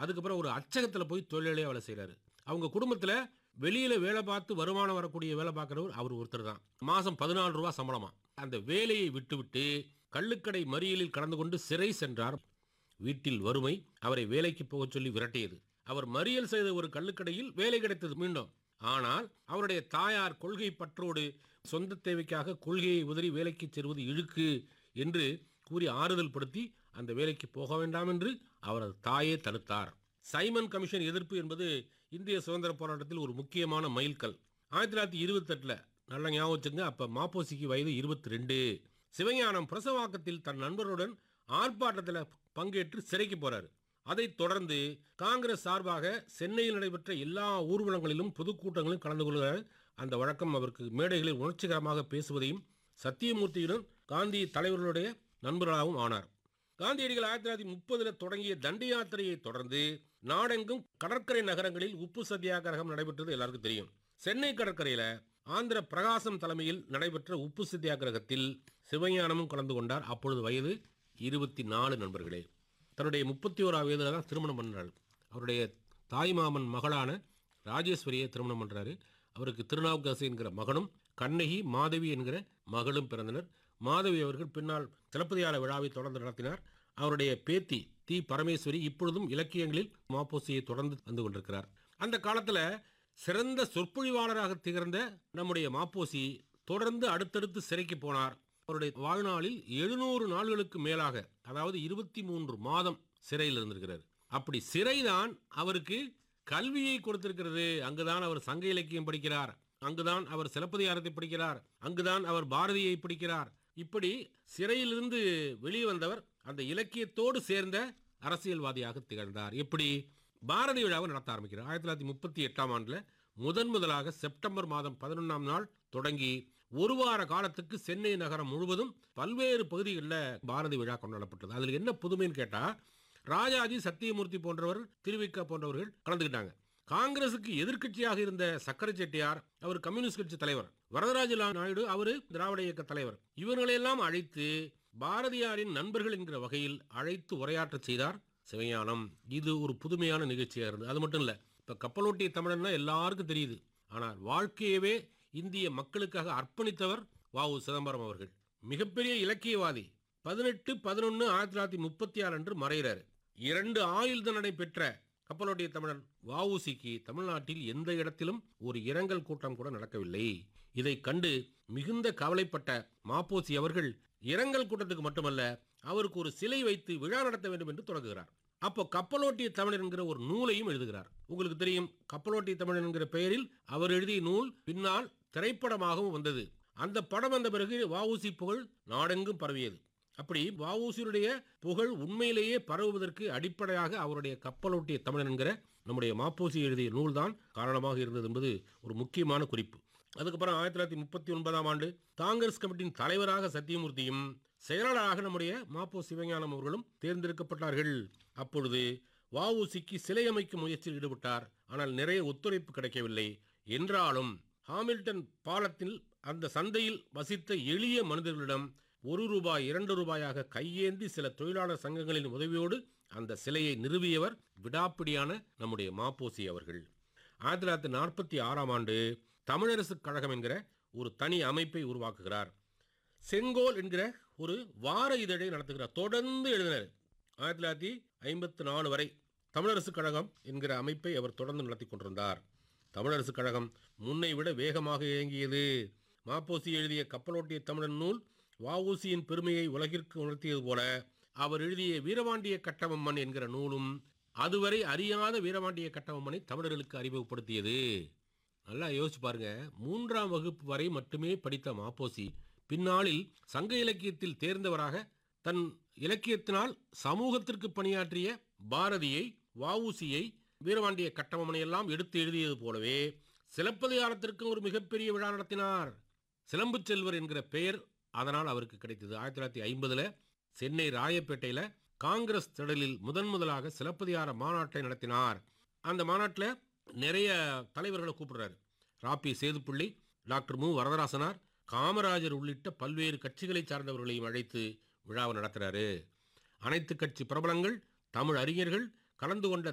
அதுக்கப்புறம் ஒரு அச்சகத்தில் போய் தொழிலாளியாக வேலை செய்கிறாரு அவங்க குடும்பத்தில் வெளியில் வேலை பார்த்து வருமானம் வரக்கூடிய வேலை பார்க்குறவர் அவர் ஒருத்தர் தான் மாதம் பதினாலு ரூபா சம்பளமா அந்த வேலையை விட்டுவிட்டு கள்ளுக்கடை மறியலில் கலந்து கொண்டு சிறை சென்றார் வீட்டில் வறுமை அவரை வேலைக்கு போகச் சொல்லி விரட்டியது அவர் மறியல் செய்த ஒரு கள்ளுக்கடையில் வேலை கிடைத்தது மீண்டும் ஆனால் அவருடைய தாயார் கொள்கை பற்றோடு சொந்த தேவைக்காக கொள்கையை உதறி வேலைக்கு செல்வது இழுக்கு என்று கூறி ஆறுதல் படுத்தி அந்த வேலைக்கு போக வேண்டாம் என்று அவரது தாயே தடுத்தார் சைமன் கமிஷன் எதிர்ப்பு என்பது இந்திய சுதந்திர போராட்டத்தில் ஒரு முக்கியமான மைல்கல் ஆயிரத்தி தொள்ளாயிரத்தி இருபத்தெட்டில் நல்ல ஞாபகம் வச்சுங்க அப்போ மாப்போசிக்கு வயது இருபத்தி ரெண்டு சிவஞானம் பிரசவாக்கத்தில் தன் நண்பருடன் ஆர்ப்பாட்டத்தில் பங்கேற்று சிறைக்கு போறாரு அதைத் தொடர்ந்து காங்கிரஸ் சார்பாக சென்னையில் நடைபெற்ற எல்லா ஊர்வலங்களிலும் பொதுக்கூட்டங்களிலும் கலந்து கொள்கிற அந்த வழக்கம் அவருக்கு மேடைகளில் உணர்ச்சிகரமாக பேசுவதையும் சத்தியமூர்த்தியுடன் காந்தி தலைவர்களுடைய நண்பர்களாகவும் ஆனார் காந்தியடிகள் ஆயிரத்தி தொள்ளாயிரத்தி முப்பதில் தொடங்கிய தண்டி யாத்திரையை தொடர்ந்து நாடெங்கும் கடற்கரை நகரங்களில் உப்பு சத்தியாகிரகம் நடைபெற்றது எல்லாருக்கும் தெரியும் சென்னை கடற்கரையில் ஆந்திர பிரகாசம் தலைமையில் நடைபெற்ற உப்பு சத்தியாகிரகத்தில் சிவஞானமும் கலந்து கொண்டார் அப்பொழுது வயது இருபத்தி நாலு நண்பர்களே தன்னுடைய முப்பத்தி ஓராம் வயதில் தான் திருமணம் பண்ணார் அவருடைய தாய்மாமன் மகளான ராஜேஸ்வரியை திருமணம் பண்ணுறாரு அவருக்கு திருநாவுக்கரசு என்கிற மகனும் கண்ணகி மாதவி என்கிற மகளும் பிறந்தனர் மாதவி அவர்கள் பின்னால் சிலப்பதிகார விழாவை தொடர்ந்து நடத்தினார் அவருடைய பேத்தி தி பரமேஸ்வரி இப்பொழுதும் இலக்கியங்களில் மாப்போசியை தொடர்ந்து வந்து கொண்டிருக்கிறார் அந்த காலத்தில் சிறந்த சொற்பொழிவாளராக திகழ்ந்த நம்முடைய மாப்போசி தொடர்ந்து அடுத்தடுத்து சிறைக்கு போனார் அவருடைய வாழ்நாளில் எழுநூறு நாள்களுக்கு மேலாக அதாவது இருபத்தி மூன்று மாதம் சிறையில் இருந்திருக்கிறார் அப்படி சிறைதான் அவருக்கு கல்வியை கொடுத்திருக்கிறது அங்குதான் அவர் சங்க இலக்கியம் படிக்கிறார் அங்குதான் அவர் சிலப்பதிகாரத்தை படிக்கிறார் அங்குதான் அவர் பாரதியை படிக்கிறார் இப்படி சிறையிலிருந்து வெளியே வந்தவர் அந்த இலக்கியத்தோடு சேர்ந்த அரசியல்வாதியாக திகழ்ந்தார் எப்படி பாரதி விழாவை நடத்த ஆரம்பிக்கிறார் ஆயிரத்தி தொள்ளாயிரத்தி முப்பத்தி எட்டாம் ஆண்டில் முதன் முதலாக செப்டம்பர் மாதம் பதினொன்றாம் நாள் தொடங்கி ஒரு வார காலத்துக்கு சென்னை நகரம் முழுவதும் பல்வேறு பகுதிகளில் பாரதி விழா கொண்டாடப்பட்டது அதில் என்ன புதுமைன்னு கேட்டால் ராஜாஜி சத்தியமூர்த்தி போன்றவர் திருவிக்க போன்றவர்கள் கலந்துக்கிட்டாங்க காங்கிரசுக்கு எதிர்க்கட்சியாக இருந்த சக்கரை செட்டியார் அவர் கம்யூனிஸ்ட் கட்சி தலைவர் வரதராஜ நாயுடு அவர் திராவிட இயக்க தலைவர் இவர்களையெல்லாம் அழைத்து பாரதியாரின் நண்பர்கள் என்கிற வகையில் அழைத்து உரையாற்ற செய்தார் சிவஞானம் இது ஒரு புதுமையான நிகழ்ச்சியாக இருந்தது அது மட்டும் இல்லை இப்போ கப்பலோட்டிய தமிழன்னா எல்லாருக்கும் தெரியுது ஆனால் வாழ்க்கையவே இந்திய மக்களுக்காக அர்ப்பணித்தவர் வ உ சிதம்பரம் அவர்கள் மிகப்பெரிய இலக்கியவாதி பதினெட்டு பதினொன்று ஆயிரத்தி தொள்ளாயிரத்தி முப்பத்தி ஆறு அன்று மறைகிறார் இரண்டு ஆயுள் தண்டனை பெற்ற கப்பலோட்டிய தமிழன் வஉசிக்கு தமிழ்நாட்டில் எந்த இடத்திலும் ஒரு இரங்கல் கூட்டம் கூட நடக்கவில்லை இதை கண்டு மிகுந்த கவலைப்பட்ட மாப்போசி அவர்கள் இரங்கல் கூட்டத்துக்கு மட்டுமல்ல அவருக்கு ஒரு சிலை வைத்து விழா நடத்த வேண்டும் என்று தொடங்குகிறார் அப்போ கப்பலோட்டிய தமிழர் என்கிற ஒரு நூலையும் எழுதுகிறார் உங்களுக்கு தெரியும் கப்பலோட்டிய தமிழர் என்கிற பெயரில் அவர் எழுதிய நூல் பின்னால் திரைப்படமாகவும் வந்தது அந்த படம் வந்த பிறகு வஉசி புகழ் நாடெங்கும் பரவியது அப்படி வஉசியுடைய புகழ் உண்மையிலேயே பரவுவதற்கு அடிப்படையாக அவருடைய கப்பலோட்டிய தமிழன் என்கிற நம்முடைய மாப்போசி எழுதிய நூல்தான் காரணமாக இருந்தது என்பது ஒரு முக்கியமான குறிப்பு அதுக்கப்புறம் ஆயிரத்தி தொள்ளாயிரத்தி முப்பத்தி ஒன்பதாம் ஆண்டு காங்கிரஸ் கமிட்டியின் தலைவராக சத்தியமூர்த்தியும் செயலாளராக நம்முடைய மாப்போ சிவஞானம் அவர்களும் தேர்ந்தெடுக்கப்பட்டார்கள் அப்பொழுது வஉசிக்கு சிலை அமைக்கும் முயற்சியில் ஈடுபட்டார் ஆனால் நிறைய ஒத்துழைப்பு கிடைக்கவில்லை என்றாலும் ஹாமில்டன் பாலத்தில் அந்த சந்தையில் வசித்த எளிய மனிதர்களிடம் ஒரு ரூபாய் இரண்டு ரூபாயாக கையேந்தி சில தொழிலாளர் சங்கங்களின் உதவியோடு அந்த சிலையை நிறுவியவர் விடாப்பிடியான நம்முடைய மாப்போசி அவர்கள் ஆயிரத்தி தொள்ளாயிரத்தி நாற்பத்தி ஆறாம் ஆண்டு தமிழரசு கழகம் என்கிற ஒரு தனி அமைப்பை உருவாக்குகிறார் செங்கோல் என்கிற ஒரு வார இதழை நடத்துகிறார் தொடர்ந்து எழுதினார் ஆயிரத்தி தொள்ளாயிரத்தி ஐம்பத்தி நாலு வரை தமிழரசு கழகம் என்கிற அமைப்பை அவர் தொடர்ந்து நடத்தி கொண்டிருந்தார் தமிழரசு கழகம் முன்னை விட வேகமாக இயங்கியது மாப்போசி எழுதிய கப்பலோட்டிய தமிழன் நூல் வஉசியின் பெருமையை உலகிற்கு உணர்த்தியது போல அவர் எழுதிய வீரபாண்டிய கட்டபொம்மன் என்கிற நூலும் அதுவரை அறியாத வீரபாண்டிய கட்டபொம்மனை தமிழர்களுக்கு அறிமுகப்படுத்தியது நல்லா யோசிச்சு பாருங்க மூன்றாம் வகுப்பு வரை மட்டுமே படித்த மாப்போசி பின்னாளில் சங்க இலக்கியத்தில் தேர்ந்தவராக தன் இலக்கியத்தினால் சமூகத்திற்கு பணியாற்றிய பாரதியை வஉசியை வீரபாண்டிய கட்டபொம்மனை எல்லாம் எடுத்து எழுதியது போலவே சிலப்பதிகாரத்திற்கும் ஒரு மிகப்பெரிய விழா நடத்தினார் சிலம்பு செல்வர் என்கிற பெயர் அதனால் அவருக்கு கிடைத்தது ஆயிரத்தி தொள்ளாயிரத்தி ஐம்பதில் சென்னை ராயப்பேட்டையில் காங்கிரஸ் திடலில் முதன் முதலாக சிலப்பதிகார மாநாட்டை நடத்தினார் அந்த மாநாட்டில் நிறைய தலைவர்களை கூப்பிடுறாரு ராபி சேதுப்பிள்ளை டாக்டர் மு வரதராசனார் காமராஜர் உள்ளிட்ட பல்வேறு கட்சிகளை சார்ந்தவர்களையும் அழைத்து விழாவை நடத்துகிறாரு அனைத்து கட்சி பிரபலங்கள் தமிழ் அறிஞர்கள் கலந்து கொண்ட